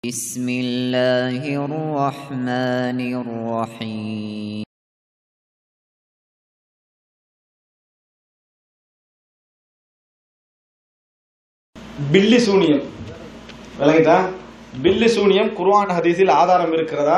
بسم الله الرحمن الرحيم பில்லி சூனியம் விளங்கிட்டா பில்லி சூனியம் குர்ஆன் ஹதீஸில் ஆதாரம் இருக்கிறதா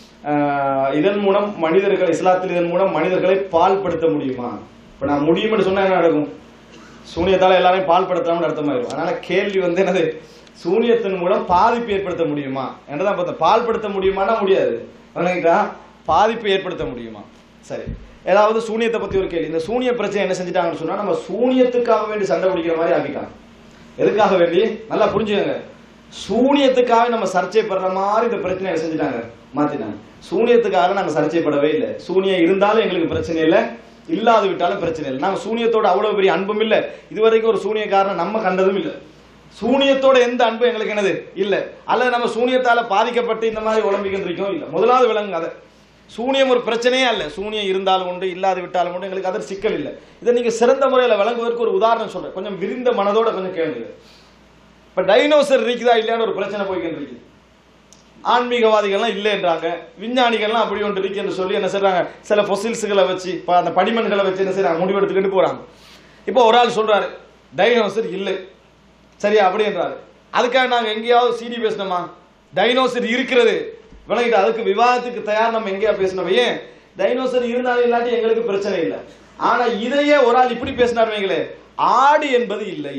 ஆஹ் இதன் மூலம் மனிதர்கள் இஸ்லாத்தில் இதன் மூலம் மனிதர்களை பால்படுத்த முடியுமா இப்ப நான் முடியும்னு சொன்னா என்ன நடக்கும் சூனியத்தால எல்லாரையும் பால்படுத்தாமல் அர்த்தமாயிரும் அதனால கேள்வி வந்து என்னது சூனியத்தின் மூலம் பாதிப்பு ஏற்படுத்த முடியுமா என்றதான் பார்த்தேன் பால்படுத்த முடியுமானா முடியாது விளங்கிட்டா பாதிப்பு ஏற்படுத்த முடியுமா சரி ஏதாவது சூனியத்தை பத்தி ஒரு கேள்வி இந்த சூனிய பிரச்சனை என்ன செஞ்சுட்டாங்கன்னு சொன்னா நம்ம சூனியத்துக்காக வேண்டி சண்டை பிடிக்கிற மாதிரி ஆக்கிட்டாங்க எதுக்காக வேண்டி நல்லா புரிஞ்சுக்கங்க சூனியத்துக்காக நம்ம சர்ச்சைப்படுற மாதிரி இந்த பிரச்சனையை செஞ்சுட்டாங்க மாத்தினாங்க சூனியத்துக்காக நாங்க சர்ச்சைப்படவே இல்லை சூனியம் இருந்தாலும் எங்களுக்கு பிரச்சனை இல்லை இல்லாது விட்டாலும் பிரச்சனை இல்லை நாங்க சூனியத்தோட அவ்வளவு பெரிய அன்பும் இல்லை இதுவரைக்கும் ஒரு சூனியக்காரனை நம்ம கண்டதும் இல்லை சூனியத்தோட எந்த அன்பும் எங்களுக்கு என்னது இல்ல அல்லது நம்ம சூனியத்தால பாதிக்கப்பட்டு இந்த மாதிரி உடம்பிக்கின்றிருக்கோம் இல்ல முதலாவது விலங்கு அதை சூனியம் ஒரு பிரச்சனையே அல்ல சூனியம் இருந்தாலும் உண்டு இல்லாது விட்டாலும் உண்டு எங்களுக்கு அதில் சிக்கல் இல்லை இதை நீங்க சிறந்த முறையில் விளங்குவதற்கு ஒரு உதாரணம் சொல்றேன் கொஞ்சம் விரிந்த மனதோட கொஞ்சம் கேளுங்க இப்ப டைனோசர் இருக்குதா இல்லையான்னு ஒரு பிரச்சனை போய்கிட்டு இருக்குது ஆன்மீகவாதிகள்லாம் இல்லைன்றாங்க விஞ்ஞானிகள்லாம் அப்படி ஒன்று இருக்குன்னு சொல்லி என்ன செய்றாங்க சில பொசில்ஸுகளை வச்சு இப்ப அந்த படிமன்களை வச்சு என்ன செய்றாங்க முடிவெடுத்துக்கிட்டு போறாங்க இப்போ ஒரு ஆள் சொல்றாரு டைனோசர் இல்லை சரியா அப்படின்றாரு அதுக்காக நாங்க எங்கேயாவது சிடி பேசணுமா டைனோசர் இருக்கிறது விளங்கிட்டு அதுக்கு விவாதத்துக்கு தயார் நம்ம எங்கேயா பேசணும் ஏன் டைனோசர் இருந்தாலும் இல்லாட்டி எங்களுக்கு பிரச்சனை இல்லை ஆனா இதையே ஒரு ஆள் இப்படி பேசினார் வைங்களே ஆடு என்பது இல்லை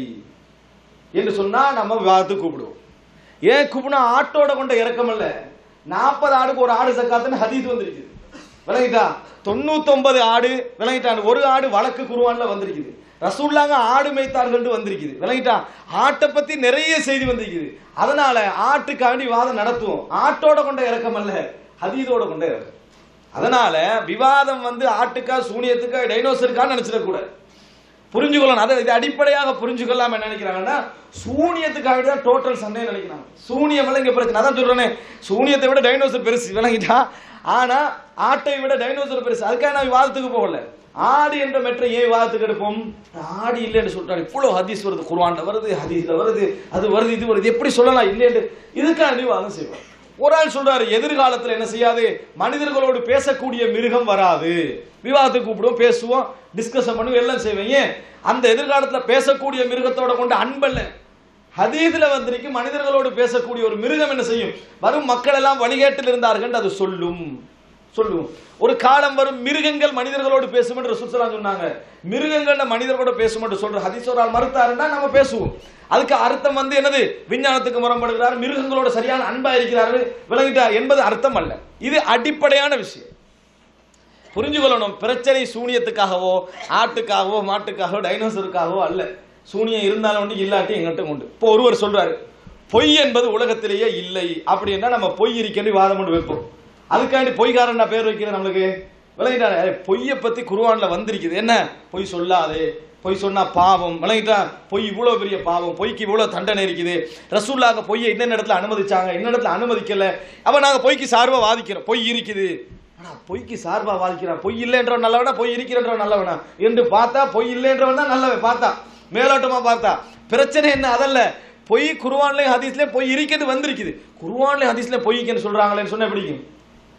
என்று சொன்னா நம்ம விவாதத்துக்கு கூப்பிடுவோம் ஏன் கூப்பிடா ஆட்டோட கொண்ட இறக்கம் அல்ல நாற்பது ஆடுக்கு ஒரு ஆடு சக்காத்துன்னு ஹதீஸ் வந்திருக்குது விளங்கிட்டா தொண்ணூத்தொன்பது ஆடு விளங்கிட்டான் ஒரு ஆடு வழக்கு குருவான்ல வந்திருக்குது ரசூல்லாங்க ஆடு மேய்த்தார்கள் வந்திருக்குது விளங்கிட்டா ஆட்டை பத்தி நிறைய செய்தி வந்திருக்குது அதனால ஆட்டுக்காண்டி வாதம் நடத்துவோம் ஆட்டோட கொண்ட இறக்கம் அல்ல ஹதீதோட கொண்ட இறக்கம் அதனால விவாதம் வந்து ஆட்டுக்கா சூனியத்துக்கா டைனோசருக்கா நினைச்சிடக்கூடாது புரிஞ்சுக்கொள்ளணும் அதை இது அடிப்படையாக புரிஞ்சுக்கொள்ளாம என்ன நினைக்கிறாங்கன்னா சூனியத்துக்காக தான் டோட்டல் சண்டை நினைக்கிறாங்க சூனியம் எல்லாம் இங்க பிரச்சனை அதான் சொல்றேனே சூனியத்தை விட டைனோசர் பெருசு விளங்கிட்டா ஆனா ஆட்டை விட டைனோசர் பெருசு அதுக்காக நான் விவாதத்துக்கு போகல ஆடு என்ற மெற்றை ஏன் விவாதத்துக்கு எடுப்போம் ஆடு இல்லைன்னு சொல்றாங்க இவ்வளவு ஹதீஸ் வருது குர்ஆன்ல வருது ஹதீஸ்ல வருது அது வருது இது வருது எப்படி சொல்லலாம் இல்லைன்னு இதுக்காக விவாதம் செய்வோம் ஒரு ஆள் சொல்றாரு எதிர்காலத்துல என்ன செய்யாது மனிதர்களோடு பேசக்கூடிய மிருகம் வராது விவாதத்துக்கு கூப்பிடுவோம் பேசுவோம் டிஸ்கஷன் பண்ணுவோம் எல்லாம் செய்வோம் ஏன் அந்த எதிர்காலத்துல பேசக்கூடிய மிருகத்தோட கொண்ட அன்பல்ல ஹதீதுல வந்திருக்கு மனிதர்களோடு பேசக்கூடிய ஒரு மிருகம் என்ன செய்யும் வரும் மக்கள் எல்லாம் வழிகேட்டில் இருந்தார்கள் அது சொல்லும் சொல்லுவோம் ஒரு காலம் வரும் மிருகங்கள் மனிதர்களோடு பேசும் என்று சுசலாம் சொன்னாங்க மிருகங்கள்ல மனிதர்களோட பேசும் என்று சொல்ற ஹதீஸ் ஒரு ஆள் மறுத்தாருன்னா நம்ம பேசுவோம் அதுக்கு அர்த்தம் வந்து என்னது விஞ்ஞானத்துக்கு முரண்படுகிறார் மிருகங்களோட சரியான அன்பா இருக்கிறார்கள் விளங்கிட்டார் என்பது அர்த்தம் அல்ல இது அடிப்படையான விஷயம் புரிஞ்சுக்கொள்ளணும் பிரச்சனை சூனியத்துக்காகவோ ஆட்டுக்காகவோ மாட்டுக்காகவோ டைனோசருக்காகவோ அல்ல சூனியம் இருந்தாலும் உண்டு இல்லாட்டி எங்கிட்ட உண்டு இப்போ ஒருவர் சொல்றாரு பொய் என்பது உலகத்திலேயே இல்லை அப்படின்னா நம்ம பொய் இருக்கேன்னு வாதம் கொண்டு வைப்போம் அதுக்காண்டி பொய்காரன் நான் பேர் வைக்கிறேன் நம்மளுக்கு விளங்கிட்டாரு பொய்யை பத்தி குருவான்ல வந்திருக்குது என்ன பொய் சொல்லாதே பொய் சொன்னா பாவம் விளங்கிட்டா பொய் இவ்வளவு பெரிய பாவம் பொய்க்கு இவ்வளவு தண்டனை இருக்குது ரசூல்லாக பொய்யை என்னென்ன இடத்துல அனுமதிச்சாங்க என்ன இடத்துல அனுமதிக்கல அப்ப நாங்க பொய்க்கு சார்பா வாதிக்கிறோம் பொய் இருக்குது ஆனா பொய்க்கு சார்பா வாதிக்கிறான் பொய் இல்லைன்றவன் நல்லவனா பொய் இருக்கிறன்றவன் நல்லவனா என்று பார்த்தா பொய் இல்லைன்றவன் தான் நல்லவன் பார்த்தா மேலோட்டமா பார்த்தா பிரச்சனை என்ன அதல்ல பொய் குருவான்லயும் ஹதீஸ்லயும் பொய் இருக்கிறது வந்திருக்குது குருவான்லயும் ஹதீஸ்லயும் பொய்க்குன்னு சொல்றாங்களேன்னு சொன்னா எப்படி இருக்கும்?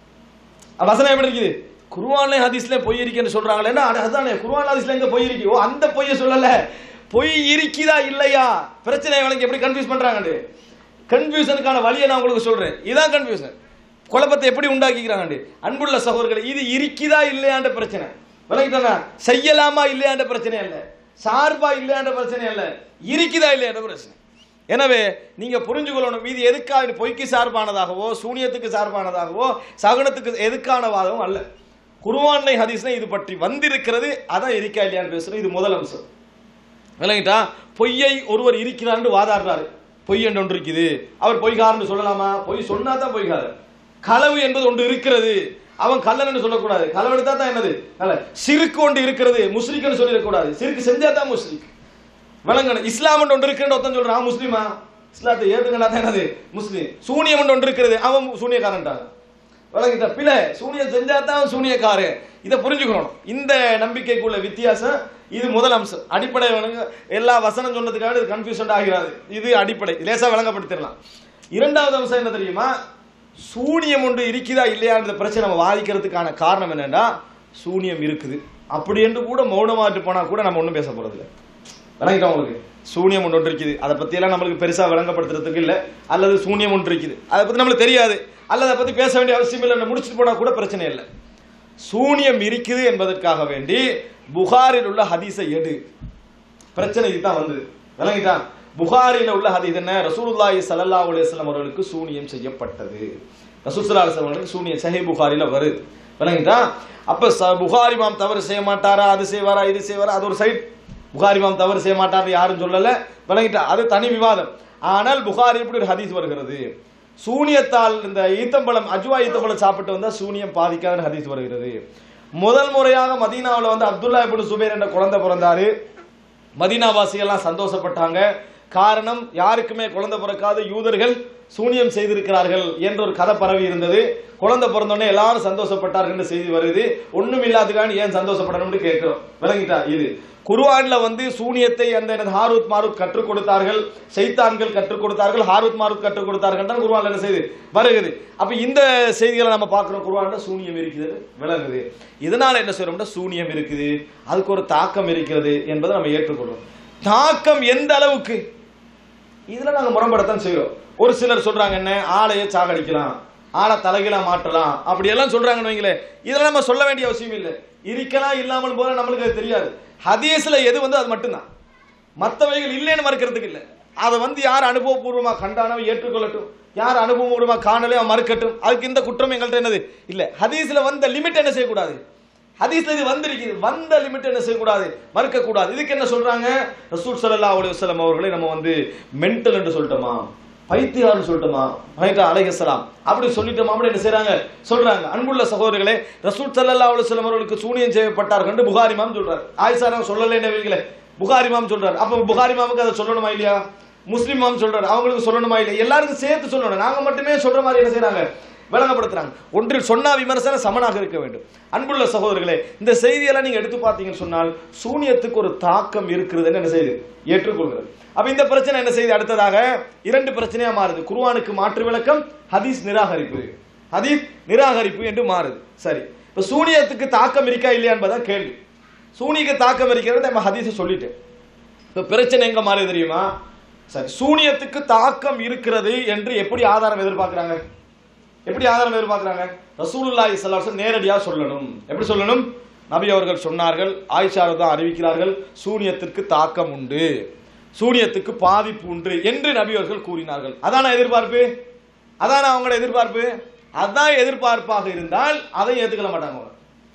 வசனம் எப்படி இருக்குது குருவான்ல ஹதீஸ்ல பொய் இருக்குன்னு சொல்றாங்களேன்னா அட அதானே குருவான் ஹதீஸ்ல எங்க பொய் இருக்கு ஓ அந்த பொய்யை சொல்லல பொய் இருக்குதா இல்லையா பிரச்சனை வழங்கி எப்படி கன்ஃபியூஸ் பண்றாங்க கன்ஃபியூஷனுக்கான வழியை நான் உங்களுக்கு சொல்றேன் இதான் கன்ஃபியூஷன் குழப்பத்தை எப்படி உண்டாக்கிக்கிறாங்க அன்புள்ள சகோதரர்களே இது இருக்குதா இல்லையான்ற பிரச்சனை விளங்கிட்டாங்க செய்யலாமா இல்லையான்ற பிரச்சனை அல்ல சார்பா இல்லையான்ற பிரச்சனை அல்ல இருக்குதா இல்லையான்ற பிரச்சனை எனவே நீங்க புரிஞ்சுக்கொள்ளணும் இது எதுக்காக பொய்க்கு சார்பானதாகவோ சூனியத்துக்கு சார்பானதாகவோ சகுனத்துக்கு எதுக்கான வாதமும் அல்ல குருவான்லை ஹதீஸ்ல இது பற்றி வந்திருக்கிறது அதான் இருக்கா இல்லையான்னு பேசுறோம் இது முதல் அம்சம் விளங்கிட்டா பொய்யை ஒருவர் இருக்கிறான்னு வாதாடுறாரு பொய் என்று ஒன்று இருக்குது அவர் பொய்காரன்னு சொல்லலாமா பொய் சொன்னா தான் பொய்காரர் களவு என்பது ஒன்று இருக்கிறது அவன் கல்லன்னு சொல்லக்கூடாது களவு எடுத்தா தான் என்னது அல்ல சிறுக்கு ஒன்று இருக்கிறது முஸ்லிக்னு சொல்லிடக்கூடாது சிறுக்கு செஞ்சா தான் முஸ்லிக் விளங்கணும் இஸ்லாம் ஒன்று இருக்குன்னு ஒருத்தன் சொல்றான் அவன் முஸ்லீமா இஸ்லாத்தை ஏத்துக்கண்டா தான் என்னது முஸ்லீம் சூனியம் ஒன்று இருக்கிறது அவன் சூனியக்காரன்ட்டாங்க விளங்கிட்ட பிள்ளை சூனியம் செஞ்சா தான் சூனியக்காரன் இதை புரிஞ்சுக்கணும் இந்த நம்பிக்கைக்குள்ள வித்தியாசம் இது முதல் அம்சம் அடிப்படை வழங்க எல்லா வசனம் சொன்னதுக்காக இது கன்ஃபியூஷன் ஆகிறாது இது அடிப்படை லேசா விளங்கப்படுத்திடலாம் இரண்டாவது அம்சம் என்ன தெரியுமா சூனியம் ஒன்று இருக்குதா இல்லையான்ற பிரச்சனை நம்ம வாதிக்கிறதுக்கான காரணம் என்னன்னா சூனியம் இருக்குது அப்படி என்று கூட மௌனமாட்டு போனா கூட நம்ம ஒன்றும் பேச போறது இல்லை விளங்கிட்டா உங்களுக்கு சூனியம் ஒன்று இருக்குது அதை பத்தி எல்லாம் நம்மளுக்கு பெருசா விளங்கப்படுத்துறதுக்கு இல்லை அல்லது சூனியம் ஒன்று இருக்குது அதை பத்தி நம்மளுக்கு தெரியாது அல்லது அதை பத்தி பேச வேண்டிய அவசியம் இல்லை முடிச்சுட்டு போனா கூட பிரச்சனை இல்லை சூனியம் இருக்குது என்பதற்காக வேண்டி புகாரில் உள்ள ஹதீஸை எடு பிரச்சனை இதுதான் வந்தது விளங்கிட்டா புகாரில உள்ள ஹதீஸ் என்ன ரசூலுல்லாஹி ஸல்லல்லாஹு அலைஹி வஸல்லம் அவர்களுக்கு சூனியம் செய்யப்பட்டது ரசூல் ஸல்லல்லாஹு அலைஹி வஸல்லம் அவர்களுக்கு சூனியம் சஹீஹ் புகாரில வருது விளங்கிட்டா அப்ப ச- புகாரி மாம் தவறு செய்ய மாட்டாரா அது செய்வாரா இது செய்வாரா அது ஒரு சைட் புகாரி மாம் தவறு செய்ய மாட்டாரு யாரும் சொல்லல விளங்கிட்டா அது தனி விவாதம் ஆனால் புகாரி இப்படி ஒரு ஹதீஸ் வருகிறது சூனியத்தால் இந்த ஈத்தம்பழம் அஜ்வா ஈத்தம்பழம் சாப்பிட்டு வந்தா சூனியம் பாதிக்காத ஹதீஸ் வருகிறது முதல் முறையாக மதீனாவுல வந்து அப்துல்லா இப்னு சுபைர் என்ற குழந்தை பிறந்தாரு மதீனாவாசிகள்லாம் சந்தோஷப்பட்டாங்க காரணம் யாருக்குமே குழந்தை பிறக்காத யூதர்கள் சூனியம் செய்திருக்கிறார்கள் என்ற ஒரு கதை பரவி இருந்தது குழந்தை பிறந்தோடனே எல்லாரும் சந்தோஷப்பட்டார்கள் செய்தி வருது ஒண்ணும் இல்லாதுக்கான ஏன் சந்தோஷப்படணும்னு கேட்கிறோம் விளங்கிட்டா இது குர்ஆன்ல வந்து சூனியத்தை அந்த எனது ஹாரூத் மாரூத் கற்றுக் கொடுத்தார்கள் சைத்தான்கள் கற்றுக் கொடுத்தார்கள் ஹாரூத் மாரூத் கற்றுக் கொடுத்தார்கள் தான் குர்ஆன்ல என்ன செய்யுது வருகுது அப்ப இந்த செய்திகளை நம்ம பார்க்கிறோம் குர்ஆன்ல சூனியம் இருக்குது விளங்குது இதனால என்ன செய்யறோம்னா சூனியம் இருக்குது அதுக்கு ஒரு தாக்கம் இருக்கிறது என்பதை நம்ம ஏற்றுக்கொள்றோம் தாக்கம் எந்த அளவுக்கு இதுல நாங்க முரண்படத்தான் செய்றோம் ஒரு சிலர் சொல்றாங்க என்ன ஆளைய சாகடிக்கலாம் ஆளை தலைகீழா மாற்றலாம் அப்படி எல்லாம் சொல்றாங்கன்னு வைங்களேன் இதெல்லாம் நம்ம சொல்ல வேண்டிய அவசியம் இல்லை இருக்கலாம் இல்லாமல் போல நம்மளுக்கு அது தெரியாது ஹதீஸ்ல எது வந்து அது மட்டும்தான் மற்றவைகள் இல்லைன்னு மறுக்கிறதுக்கு இல்லை அதை வந்து யார் அனுபவபூர்வமா கண்டானவன் ஏற்றுக்கொள்ளட்டும் யார் அனுபவபூர்வமா காணலே அவன் மறுக்கட்டும் அதுக்கு இந்த குற்றம் எங்கள்கிட்ட என்னது இல்ல ஹதீஸ்ல வந்த லிமிட் என்ன செய்யக்கூடாது ஹதீஸ்ல இது வந்திருக்குது வந்த லிமிட் என்ன செய்யக்கூடாது மறுக்க கூடாது இதுக்கு என்ன சொல்றாங்க ரசூல் ஸல்லல்லாஹு அலைஹி வஸல்லம் அவர்களை நம்ம வந்து மென்டல் என்று சொல்லிட்டோமா பைத்தியார்னு சொல்லிட்டோமா ரைட்டா அலைஹிஸ்ஸலாம் அப்படி சொல்லிட்டோமா அப்படி என்ன செய்றாங்க சொல்றாங்க அன்புள்ள சகோதரர்களே ரசூல் ஸல்லல்லாஹு அலைஹி வஸல்லம் அவர்களுக்கு சூனியம் செய்யப்பட்டார்கள் என்று புகாரி மாம் சொல்றாரு ஆயிஷா நான் சொல்லலை என்ன புகாரி மாம் சொல்றாரு அப்ப புகாரி மாமுக்கு அதை சொல்லணுமா இல்லையா முஸ்லிம் மாம் சொல்றாரு அவங்களுக்கு சொல்லணுமா இல்லையா எல்லாருக்கும் சேர்த்து சொல்லணும் நாங்க மட்டுமே சொல்ற மாதிரி என்ன செய்றாங்க விளங்கப்படுத்துறாங்க ஒன்றில் சொன்னா விமர்சனம் சமனாக இருக்க வேண்டும் அன்புள்ள சகோதரர்களே இந்த செய்தியெல்லாம் நீங்க எடுத்து பார்த்தீங்கன்னு சொன்னால் சூனியத்துக்கு ஒரு தாக்கம் இருக்கிறதுன்னு என்ன செய்யுது ஏற்றுக்கொள்கிறது அப்ப இந்த பிரச்சனை என்ன செய்யுது அடுத்ததாக இரண்டு பிரச்சனையா மாறுது குர்ஆனுக்கு மாற்று விளக்கம் ஹதீஸ் நிராகரிப்பு ஹதீஸ் நிராகரிப்பு என்று மாறுது சரி இப்ப சூனியத்துக்கு தாக்கம் இருக்கா இல்லையா என்பதான் கேள்வி சூனியக்கு தாக்கம் இருக்கிறது நம்ம ஹதீஸை சொல்லிட்டேன் இப்ப பிரச்சனை எங்க மாறுது தெரியுமா சரி சூனியத்துக்கு தாக்கம் இருக்கிறது என்று எப்படி ஆதாரம் எதிர்பார்க்கறாங்க எப்படி ஆதாரம் எதிர்பார்க்கறாங்க ரசூலுல்லாஹி ஸல்லல்லாஹு அலைஹி வஸல்லம் நேரடியா சொல்லணும் எப்படி சொல்லணும் நபி அவர்கள் சொன்னார்கள் ஆயிஷா தான் அறிவிக்கிறார்கள் சூனியத்திற்கு தாக்கம் உண்டு சூனியத்துக்கு பாதிப்பு உண்டு என்று நபி அவர்கள் கூறினார்கள் அதான எதிர்பார்ப்பு அதான அவங்களோட எதிர்பார்ப்பு அதான் எதிர்பார்ப்பாக இருந்தால் அதை ஏத்துக்கொள்ள மாட்டாங்க அவங்க.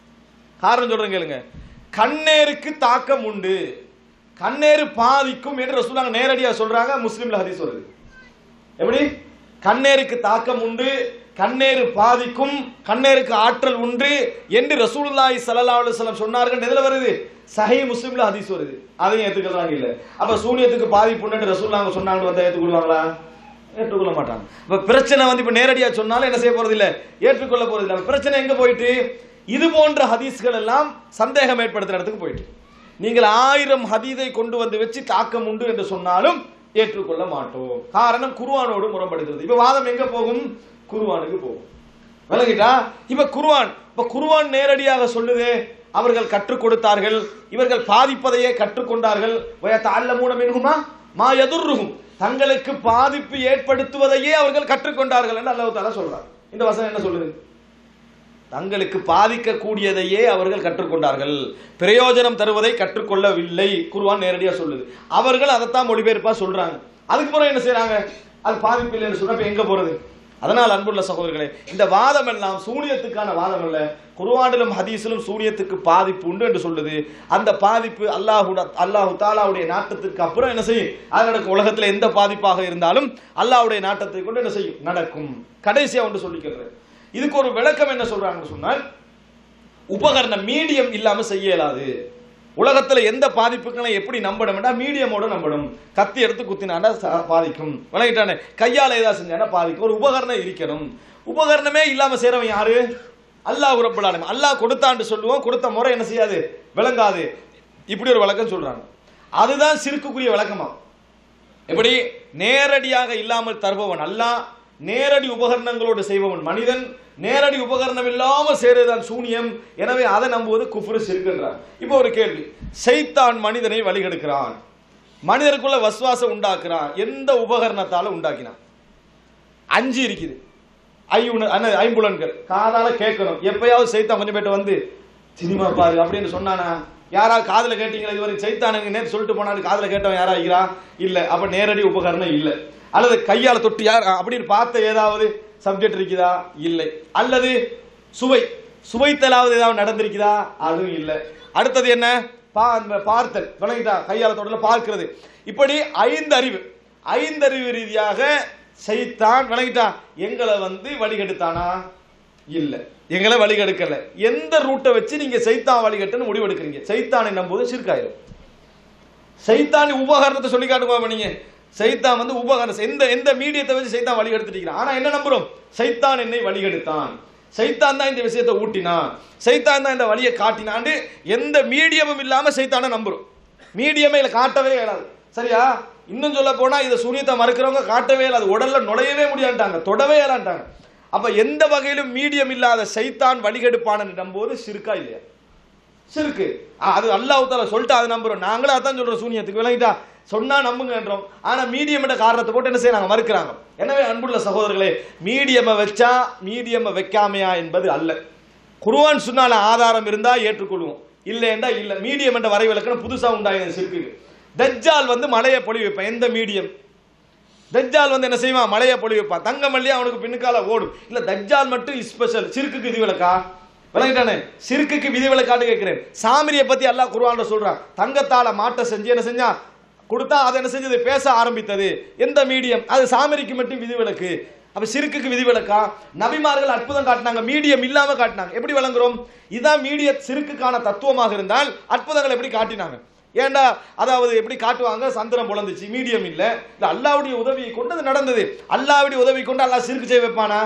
காரணம் சொல்றேன் கேளுங்க கண்ணேருக்கு தாக்கம் உண்டு கண்ணேறு பாதிக்கும் என்று ரசூலாங்க நேரடியா சொல்றாங்க முஸ்லிம்ல ஹதீஸ் வருது எப்படி கண்ணேருக்கு தாக்கம் உண்டு கண்ணேறு பாதிக்கும் கண்ணேருக்கு ஆற்றல் உண்டு என்று ரசூலுல்லாஹி ஸல்லல்லாஹு அலைஹி வஸல்லம் சொன்னார்கள் எதுல வருது சஹீஹ் முஸ்லிம்ல ஹதீஸ் வருது அதையும் ஏத்துக்கறாங்க இல்ல அப்ப சூனியத்துக்கு பாதிப்பு உண்டு ரசூலுல்லாஹ் சொன்னாங்க வந்தா ஏத்துக்கொள்வாங்களா ஏற்றுக்கொள்ள மாட்டாங்க இப்ப பிரச்சனை வந்து இப்ப நேரடியா சொன்னாலும் என்ன செய்ய போறது இல்ல ஏற்றுக்கொள்ள போறது இல்ல அப்ப பிரச்சனை எங்க போயிட்டு இது போன்ற ஹதீஸ்கள் எல்லாம் சந்தேகம் ஏற்படுத்துற இடத்துக்கு போயிட்டு நீங்கள் ஆயிரம் ஹதீதை கொண்டு வந்து வச்சு தாக்கம் உண்டு என்று சொன்னாலும் ஏற்றுக்கொள்ள மாட்டோம் காரணம் குர்ஆனோடு முரண்படுகிறது இப்ப வாதம் எங்க போகும் குர்ஆனுக்கு போகும் விளங்கிட்டா இப்ப குர்ஆன் இப்ப குர்ஆன் நேரடியாக சொல்லுதே அவர்கள் கற்றுக் கொடுத்தார்கள் இவர்கள் பாதிப்பதையே கற்றுக்கொண்டார்கள் வயத்தஅல்லமூன மின்ஹுமா மா யதுர்ருஹும் தங்களுக்கு பாதிப்பு ஏற்படுத்துவதையே அவர்கள் கற்றுக்கொண்டார்கள் என்று அல்லாஹ் தஆலா சொல்றார் இந்த வசனம் என்ன சொல்லுது தங்களுக்கு பாதிக்கக்கூடியதையே அவர்கள் கற்றுக்கொண்டார்கள் பிரயோஜனம் தருவதை கற்றுக்கொள்ளவில்லை குர்ஆன் நேரடியா சொல்லுது அவர்கள் அதைத்தான் மொழிபெயர்ப்பா சொல்றாங்க அதுக்கு பிறகு என்ன செய்றாங்க அது பாதிப்பு இல்லைன்னு சொன்னா எங்க போறது அதனால் அன்புள்ள சகோதரர்களே இந்த வாதம் எல்லாம் சூனியத்துக்கான வாதம் அல்ல குர்ஆனிலும் ஹதீஸிலும் சூனியத்துக்கு பாதிப்பு உண்டு என்று சொல்லுது அந்த பாதிப்பு அல்லாஹுட அல்லாஹு தாலாவுடைய நாட்டத்திற்கு அப்புறம் என்ன செய்யும் அது நடக்கும் உலகத்துல எந்த பாதிப்பாக இருந்தாலும் அல்லாஹ்வுடைய நாட்டத்தை கொண்டு என்ன செய்யும் நடக்கும் கடைசியா ஒன்று சொல்லிக்கிறது இதுக்கு ஒரு விளக்கம் என்ன சொல்றாங்கன்னு சொன்னால் உபகரணம் மீடியம் இல்லாம செய்ய இயலாது உலகத்துல எந்த பாதிப்புகளை எப்படி நம்பணும்னா மீடியமோட நம்பணும் கத்தி எடுத்து குத்தினாண்டா ச- பாதிக்கும் விளங்கிட்டானே கையால ஏதாவது செஞ்சானா பாதிக்கும் ஒரு உபகரணம் இருக்கணும் உபகரணமே இல்லாம செய்றவன் யாரு அல்லாஹ் ரப்பல் ஆலமீன் அல்லாஹ் கொடுத்தான்னு சொல்லுவோம் கொடுத்த முறை என்ன செய்யாது விளங்காது இப்படி ஒரு விளக்கம் சொல்றாங்க அதுதான் சிறுக்குக்குரிய விளக்கமா எப்படி நேரடியாக இல்லாமல் தருபவன் அல்லாஹ் நேரடி உபகரணங்களோடு செய்பவன் மனிதன் நேரடி உபகரணம் இல்லாமல் சேருதான் சூனியம் எனவே அதை நம்புவது குஃப்ரு சிறுக்கின்றார் இப்போ ஒரு கேள்வி சைத்தான் மனிதனை வழிகெடுக்கிறான் மனிதருக்குள்ள வஸ்வாசம் உண்டாக்குறான் எந்த உபகரணத்தால உண்டாக்கினான் அஞ்சு இருக்குது ஐயுண அண்ணா, ஐம்புலன்கள் காதால கேட்கணும் எப்பயாவது சைத்தான் கொஞ்சம் பேட்டு வந்து சினிமா பாரு அப்படின்னு சொன்னானா யாரா காதுல கேட்டீங்களா இதுவரைக்கும் சைத்தானுங்க நேற்று சொல்லிட்டு போனாலும் காதுல கேட்டவன் யாரா இருக்கிறா இல்ல அப்ப நேரடி உபகரணம் இல்ல அல்லது கையால தொட்டு யார் அப்படின்னு பார்த்த ஏதாவது சப்ஜெக்ட் இருக்குதா இல்லை அல்லது சுவை சுவைத்தலாவது ஏதாவது நடந்திருக்குதா அதுவும் இல்லை அடுத்தது என்ன பா அந்த பார்த்தல் விளங்கிட்டா கையால தொடர்ல பார்க்கிறது இப்படி ஐந்து அறிவு ஐந்தறிவு ரீதியாக செய்தான் விளங்கிட்டா எங்களை வந்து வழிகெடுத்தானா இல்ல எங்களை வழிகெடுக்கல எந்த ரூட்டை வச்சு நீங்க சைத்தான் வழிகட்டுன்னு முடிவெடுக்கிறீங்க சைத்தானை நம்புவது சிறுக்காயிரும் சைத்தான் உபகரணத்தை சொல்லி காட்டுமா நீங்க சைத்தான் வந்து உபகரணம் எந்த எந்த மீடியத்தை வச்சு சைத்தான் வழிகெடுத்துட்டீங்க ஆனா என்ன நம்புறோம் சைத்தான் என்னை வழிகெடுத்தான் சைத்தான் தான் இந்த விஷயத்தை ஊட்டினான் சைத்தான் தான் இந்த வழியை காட்டினான்னு எந்த மீடியமும் இல்லாம சைத்தானை நம்புறோம் மீடியமே இல்ல காட்டவே இயலாது சரியா இன்னும் சொல்ல போனா இதை சூனியத்தை மறுக்கிறவங்க காட்டவே இயலாது உடல்ல நுழையவே முடியாட்டாங்க தொடவே இயலாண்டாங்க அப்ப எந்த வகையிலும் மீடியம் இல்லாத சைத்தான் வழிகெடுப்பான நம்புவது சிறுக்கா இல்லையா சிறுக்கு ஆ, அது அல்லாஹ் தால சொல்லிட்டு அதை நம்புறோம் நாங்களே அதான் சொல்றோம் சூனியத்துக்கு விளங்கிட்டா சொன்னா நம்புங்கன்றோம் ஆனா மீடியம் என்ற காரணத்தை போட்டு என்ன செய்யறாங்க மறுக்கிறாங்க எனவே அன்புள்ள சகோதரர்களே மீடியமை வச்சா மீடியமை வைக்காமையா என்பது அல்ல குர்ஆன் சுன்னால ஆதாரம் இருந்தா ஏற்றுக்கொள்வோம் இல்லைண்டா இல்ல மீடியம் என்ற வரைவிலக்கணம் புதுசா உண்டாகின சிறுக்கு தஜ்ஜால் வந்து மலையை பொழி வைப்பேன் எந்த மீடியம் தஜ்ஜால் வந்து என்ன செய்வான் மலையை பொழி வைப்பான் தங்கமல்லி அவனுக்கு பின்னுக்கால ஓடும் இல்ல தஜ்ஜால் மட்டும் ஸ்பெஷல் சிறுக்குக்கு விதிவிலக்கா விளங்கிட்டானே சிறுக்குக்கு விதிவிலக்காட்டு கேட்கிறேன் சாமிரியை பத்தி அல்லாஹ் குர்ஆன்ல சொல்றான் தங்கத்தால மாட்டை செஞ்சு என்ன செஞ்சான் கொடுத்தா அது என்ன செஞ்சது பேச ஆரம்பித்தது எந்த மீடியம் அது சாமிரிக்கு மட்டும் விதிவிலக்கு அப்ப சிறுக்குக்கு விதிவிலக்கா நபிமார்கள் அற்புதம் காட்டினாங்க மீடியம் இல்லாம காட்டினாங்க எப்படி விளங்குறோம் இதான் மீடிய சிறுக்குக்கான தத்துவமாக இருந்தால் அற்புதங்கள் எப்படி காட்டினாங்க ஏண்டா அதாவது எப்படி காட்டுவாங்க சந்திரம் புலந்துச்சு மீடியம் இல்ல இல்ல அல்லாவுடைய உதவியை கொண்டு அது நடந்தது அல்லாவுடைய உதவி கொண்டு அல்லாஹ் சிறுக்கு செய்ய வைப்பானா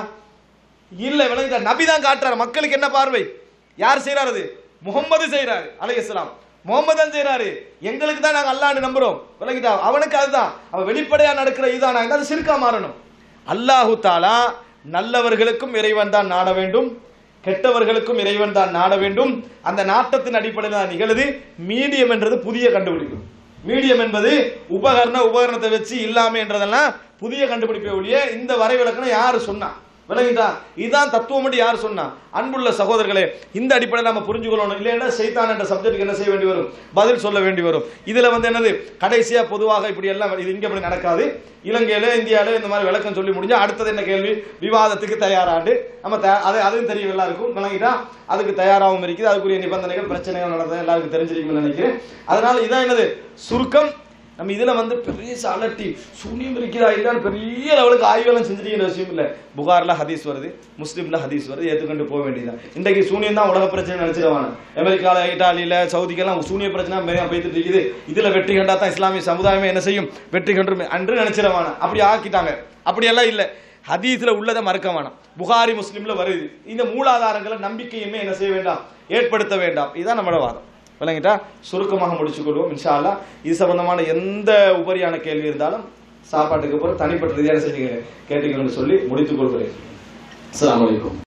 இல்ல விளங்குதா நபி தான் காட்டுறாரு மக்களுக்கு என்ன பார்வை யார் செய்யறாரு அது முகம்மது செய்யறாரு அலைஹிஸ்ஸலாம் முகமது தான் செய்யறாரு எங்களுக்கு தான் நாங்க அல்லாஹ்னு நம்புறோம் விளங்கிட்டா அவனுக்கு அதுதான் அவன் வெளிப்படையா நடக்கிற இதானா அது சிறுக்கா மாறணும் அல்லாஹு தாலா நல்லவர்களுக்கும் இறைவன் தான் நாட வேண்டும் கெட்டவர்களுக்கும் இறைவன் தான் நாட வேண்டும் அந்த நாட்டத்தின் அடிப்படையில் தான் நிகழுது மீடியம் என்றது புதிய கண்டுபிடிப்பு மீடியம் என்பது உபகரண உபகரணத்தை வச்சு இல்லாம என்றதெல்லாம் புதிய கண்டுபிடிப்பை ஒழிய இந்த வரைவிலக்கணம் யாரு சொன்னா விளங்கிட்டா இதுதான் தத்துவம் யார் சொன்னா அன்புள்ள சகோதரர்களே இந்த அடிப்படையில் நம்ம புரிஞ்சுக்கொள்ளணும் இல்லைன்னா சைத்தான் என்ற சப்ஜெக்ட்டுக்கு என்ன செய்ய வேண்டி வரும் பதில் சொல்ல வேண்டி வரும் இதுல வந்து என்னது கடைசியா பொதுவாக இப்படி எல்லாம் இது இங்க இப்படி நடக்காது இலங்கையில இந்தியாவில இந்த மாதிரி விளக்கம் சொல்லி முடிஞ்சா அடுத்தது என்ன கேள்வி விவாதத்துக்கு தயாராண்டு நம்ம த- அது அதுவும் தெரியும் எல்லாருக்கும் விளங்கிட்டா அதுக்கு தயாராகவும் இருக்குது அதுக்குரிய நிபந்தனைகள் பிரச்சனைகள் நடந்தது எல்லாருக்கும் தெரிஞ்சிருக்கும்னு நினைக்கிறேன் அதனால இதான் என்னது சுருக்கம் நம்ம இதுல வந்து பெரிய அலட்டி சூனியம் இருக்கிறா இல்லைன்னு பெரிய லெவலுக்கு ஆய்வெல்லாம் செஞ்சிருக்கிற விஷயம் இல்ல புகார்ல ஹதீஸ் வருது முஸ்லீம்ல ஹதீஸ் வருது ஏத்துக்கொண்டு போக வேண்டியதுதான் இன்றைக்கு சூனியம் தான் உலக பிரச்சனை நினைச்சிருவாங்க அமெரிக்கால இட்டாலியில சவுதிக்கெல்லாம் சூனிய பிரச்சனை மேலே போயிட்டு இருக்குது இதுல வெற்றி கண்டா தான் இஸ்லாமிய சமுதாயமே என்ன செய்யும் வெற்றி கன்று அன்று நினைச்சிருவான அப்படி ஆக்கிட்டாங்க அப்படியெல்லாம் இல்ல ஹதீஸ்ல உள்ளதை மறக்க வேணாம் புகாரி முஸ்லீம்ல வருது இந்த மூலாதாரங்களை நம்பிக்கையுமே என்ன செய்ய வேண்டாம் ஏற்படுத்த வேண்டாம் இதுதான் நம்மளோட வாதம் விளங்கிட்டா சுருக்கமாக முடிச்சுக்கொள்வோம் இன்ஷா அல்லாஹ் இது சம்பந்தமான எந்த உபரியான கேள்வி இருந்தாலும் சாப்பாட்டுக்கு அப்புறம் தனிப்பட்ட ரீதியான செய்திகளை கேட்டுக்கணும்னு சொல்லி முடித்துக் கொள்கிறேன் அஸ்ஸலாமு அலைக்கும்